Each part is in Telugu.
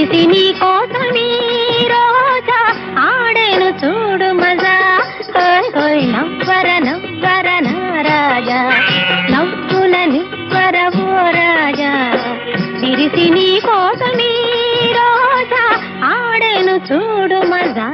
విరిసి నీ కోసమీ రోజా ఆడేను చూడు మజా హోయ్ హోయ్ నవ్వర నవ్వర నా రాజా నవ్వుల నివ్వర ఓ రాజా విరిసి నీ కోసమీ రోజా ఆడేను చూడు మజా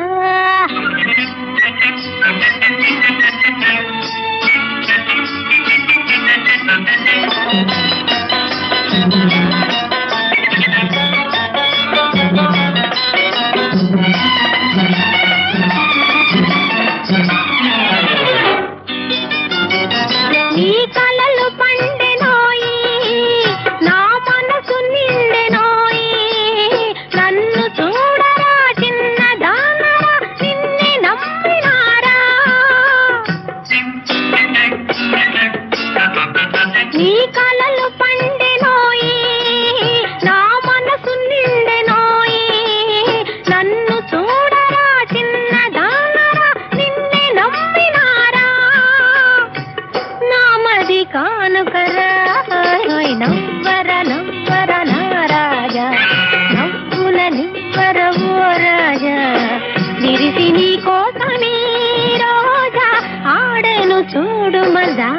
నీ కలలు పండెనోయి నా మనసు నిండెనోయి నన్ను చూడరా చిన్న దానరా నిన్నే నమ్మినారా నీ కలలు పండెనోయి నా మనసు నిండెనోయి నన్ను చూడరా చిన్న దానరా నిన్నే నమ్మినారా నామది కానుకరా హోయ్ నవ్వర నవ్వర నా రాజా నవ్వుల నివ్వర ఓ రాజా విరిసి నీ కోసమీ రోజా ఆడను చూడు మజా